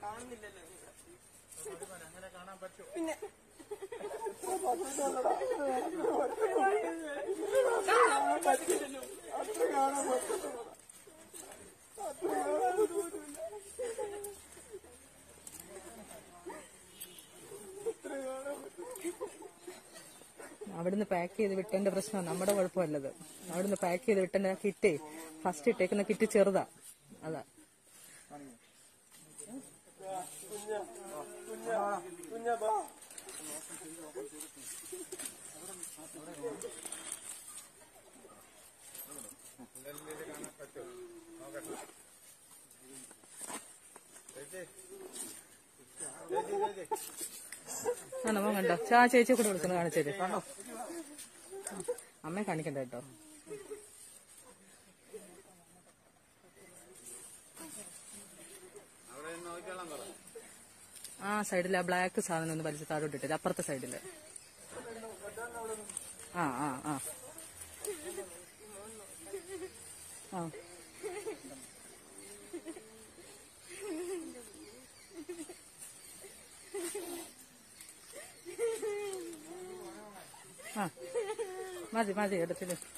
കാണുന്നില്ലല്ലോ നിങ്ങളെ. അങ്ങനെ കാണാൻ പറ്റും പിന്നെ അവിടുന്ന് പാക്ക് ചെയ്ത് വിട്ടതിന്റെ പ്രശ്നം നമ്മുടെ കുഴപ്പമല്ലത് അവിടുന്ന് പാക്ക് ചെയ്ത് വിട്ടതിന്റെ കിറ്റ് ഫസ്റ്റ് ഇട്ടേക്കുന്ന കിറ്റ് ചെറുതാ അതാ കുഞ്ഞാ ആ നമ്മ കണ്ടോ ചാ ചേച്ചി കൂടെ വിളിക്കുന്നത് കാണിച്ചേര് അമ്മയെ കാണിക്കണ്ട കേട്ടോ അവിടെ നോക്കിയാലും പറ ആ സൈഡിൽ ആ ബ്ലാക്ക് സാധനം ഒന്ന് വലിച്ച് താഴോട്ട് ഇട്ടത് അപ്പുറത്തെ സൈഡില് ആ ആ ആ ആ ആ മതി മതി എടുത്തിട്ട്